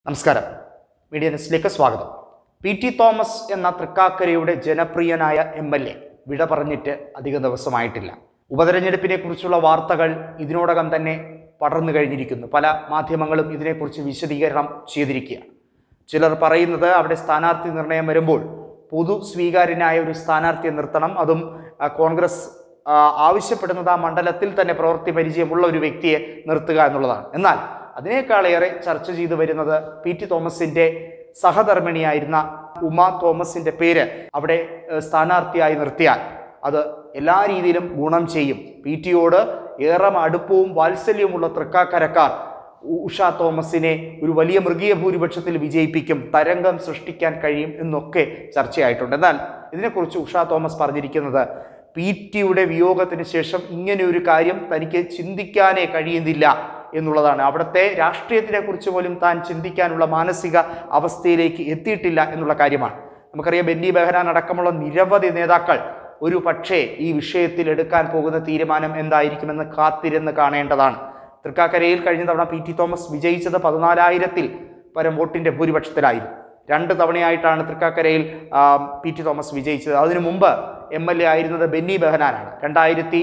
നമസ്കാരം മീഡിയ ന്യൂസിലേക്ക് സ്വാഗതം പി ടി തോമസ് എന്ന തൃക്കാക്കരയുടെ ജനപ്രിയനായ എം എൽ എ വിട പറഞ്ഞിട്ട് അധിക ദിവസമായിട്ടില്ല ഉപതെരഞ്ഞെടുപ്പിനെ കുറിച്ചുള്ള വാർത്തകൾ ഇതിനോടകം തന്നെ പടർന്നു കഴിഞ്ഞിരിക്കുന്നു പല മാധ്യമങ്ങളും ഇതിനെക്കുറിച്ച് വിശദീകരണം ചെയ്തിരിക്കുകയാണ് ചിലർ പറയുന്നത് അവിടെ സ്ഥാനാർത്ഥി നിർണയം വരുമ്പോൾ പൊതു സ്വീകാര്യനായ ഒരു സ്ഥാനാർത്ഥിയെ നിർത്തണം അതും ആ, കോൺഗ്രസ് ആ, ആവശ്യപ്പെടുന്നത് ആ മണ്ഡലത്തിൽ തന്നെ പ്രവൃത്തി പരിചയമുള്ള ഒരു വ്യക്തിയെ നിർത്തുക എന്നുള്ളതാണ് എന്നാൽ അതിനേക്കാളേറെ ചർച്ച ചെയ്തു വരുന്നത് പി ടി തോമസിന്റെ സഹധർമ്മിണിയായിരുന്ന ഉമ തോമസിന്റെ പേര് അവിടെ ഏഹ്, സ്ഥാനാർത്ഥിയായി നിർത്തിയാൽ അത് എല്ലാ രീതിയിലും ഗുണം ചെയ്യും പി ടിയോട് ഏറെ അടുപ്പവും വാത്സല്യവുമുള്ള തൃക്കാക്കരക്കാർ ഉ- ഉഷ തോമസിനെ ഒരു വലിയ മൃഗീയ ഭൂരിപക്ഷത്തിൽ വിജയിപ്പിക്കും തരംഗം സൃഷ്ടിക്കാൻ കഴിയും എന്നൊക്കെ ചർച്ചയായിട്ടുണ്ട് എന്നാൽ ഇതിനെക്കുറിച്ച് ഉഷ തോമസ് പറഞ്ഞിരിക്കുന്നത് പി ടിയുടെ വിയോഗത്തിന് ശേഷം ഇങ്ങനെ ഒരു കാര്യം തനിക്ക് ചിന്തിക്കാനേ കഴിയുന്നില്ല എന്നുള്ളതാണ് അവിടുത്തെ രാഷ്ട്രീയത്തിനെ കുറിച്ച് പോലും താൻ ചിന്തിക്കാനുള്ള മാനസിക അവസ്ഥയിലേക്ക് എത്തിയിട്ടില്ല എന്നുള്ള കാര്യമാണ് നമുക്കറിയാം ബെന്നി ബെഹനാൻ അടക്കമുള്ള നിരവധി നേതാക്കൾ ഒരു പക്ഷേ ഈ വിഷയത്തിൽ എടുക്കാൻ പോകുന്ന തീരുമാനം എന്തായിരിക്കുമെന്ന് കാത്തിരുന്ന് കാണേണ്ടതാണ് തൃക്കാക്കരയിൽ കഴിഞ്ഞ തവണ പി ടി തോമസ് വിജയിച്ചത് പതിനാലായിരത്തിൽ പരം വോട്ടിന്റെ ഭൂരിപക്ഷത്തിലായിരുന്നു രണ്ട് തവണയായിട്ടാണ് തൃക്കാക്കരയിൽ ആ, പി ടി തോമസ് വിജയിച്ചത് അതിനു മുമ്പ് എം എൽ എ ആയിരുന്നത് ബെന്നി ബെഹനാനാണ് രണ്ടായിരത്തി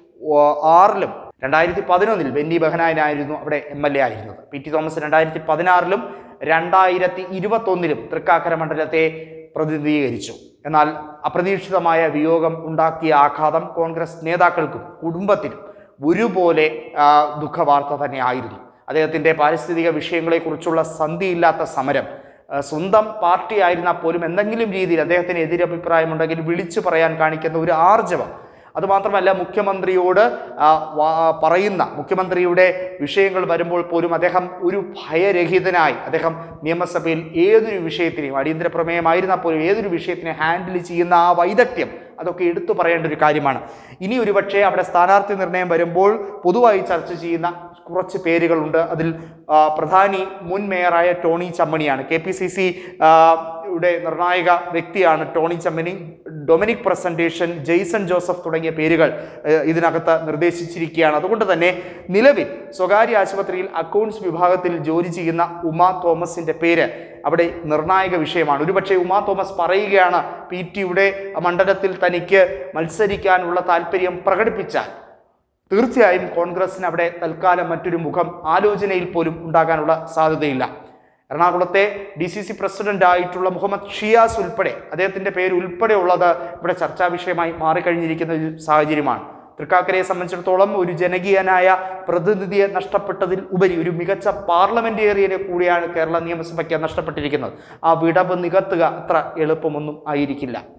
ആറിലും രണ്ടായിരത്തി പതിനൊന്നിൽ ബെന്നി ബെഹനാനായിരുന്നു അവിടെ എം എൽ എ ആയിരുന്നത് പി ടി തോമസ് രണ്ടായിരത്തി പതിനാറിലും രണ്ടായിരത്തി ഇരുപത്തൊന്നിലും തൃക്കാക്കര മണ്ഡലത്തെ പ്രതിനിധീകരിച്ചു എന്നാൽ അപ്രതീക്ഷിതമായ വിയോഗം ഉണ്ടാക്കിയ ആഘാതം കോൺഗ്രസ് നേതാക്കൾക്കും കുടുംബത്തിനും ഒരുപോലെ ആ, ദുഃഖവാർത്ത തന്നെയായിരുന്നു അദ്ദേഹത്തിൻ്റെ പാരിസ്ഥിതിക വിഷയങ്ങളെക്കുറിച്ചുള്ള സന്ധിയില്ലാത്ത സമരം ആ, സ്വന്തം പാർട്ടി ആയിരുന്നാൽ പോലും എന്തെങ്കിലും രീതിയിൽ അദ്ദേഹത്തിന് എതിരഭിപ്രായമുണ്ടെങ്കിൽ വിളിച്ചു പറയാൻ കാണിക്കുന്ന ഒരു ആർജവം അതുമാത്രമല്ല മുഖ്യമന്ത്രിയോട് ആ, വാ- പറയുന്ന മുഖ്യമന്ത്രിയുടെ വിഷയങ്ങൾ വരുമ്പോൾ പോലും അദ്ദേഹം ഒരു ഭയരഹിതനായി അദ്ദേഹം നിയമസഭയിൽ ഏതൊരു വിഷയത്തിനെയും അടിയന്തര പ്രമേയമായിരുന്നാൽ പോലും ഏതൊരു വിഷയത്തിനെ ഹാൻഡിൽ ചെയ്യുന്ന ആ വൈദഗ്ധ്യം അതൊക്കെ എടുത്തു പറയേണ്ട ഒരു കാര്യമാണ് ഇനി ഒരു പക്ഷേ അവിടെ സ്ഥാനാർത്ഥി നിർണയം വരുമ്പോൾ പൊതുവായി ചർച്ച ചെയ്യുന്ന കുറച്ച് പേരുകളുണ്ട് അതിൽ ആ, പ്രധാനി മുൻ മേയറായ ടോണി ചമ്മണിയാണ് കെ പി സി സി യുടെ നിർണായക വ്യക്തിയാണ് Tony Chammany Dominic Presentation Jaison Joseph തുടങ്ങിയ പേരുകൾ ഏഹ്, ഇതിനകത്ത് നിർദ്ദേശിച്ചിരിക്കുകയാണ് അതുകൊണ്ട് തന്നെ നിലവിൽ സ്വകാര്യ ആശുപത്രിയിൽ അക്കൗണ്ട്സ് വിഭാഗത്തിൽ ജോലി ചെയ്യുന്ന ഉമ തോമസിന്റെ പേര് അവിടെ നിർണായക വിഷയമാണ് ഒരുപക്ഷെ ഉമാ തോമസ് പറയുകയാണ് പി ടിയുടെ മണ്ഡലത്തിൽ തനിക്ക് മത്സരിക്കാനുള്ള താല്പര്യം പ്രകടിപ്പിച്ചാൽ തീർച്ചയായും കോൺഗ്രസിന് അവിടെ തൽക്കാലം മറ്റൊരു മുഖം ആലോചനയിൽ പോലും ഉണ്ടാകാനുള്ള സാധ്യതയില്ല എറണാകുളത്തെ ഡി സി സി പ്രസിഡന്റ് ആയിട്ടുള്ള മുഹമ്മദ് ഷിയാസ് ഉൾപ്പെടെ അദ്ദേഹത്തിന്റെ പേര് ഉൾപ്പെടെ ഉള്ളത് ഇവിടെ ചർച്ചാ വിഷയമായി മാറിക്കഴിഞ്ഞിരിക്കുന്ന ഒരു സാഹചര്യമാണ് തൃക്കാക്കരയെ സംബന്ധിച്ചിടത്തോളം ഒരു ജനകീയനായ പ്രതിനിധിയെ നഷ്ടപ്പെട്ടതിൽ ഉപരി ഒരു മികച്ച പാർലമെന്റേറിയനെ കൂടിയാണ് കേരള നിയമസഭയ്ക്ക് നഷ്ടപ്പെട്ടിരിക്കുന്നത് ആ വിടവ് നികത്തുക അത്ര എളുപ്പമൊന്നും ആയിരിക്കില്ല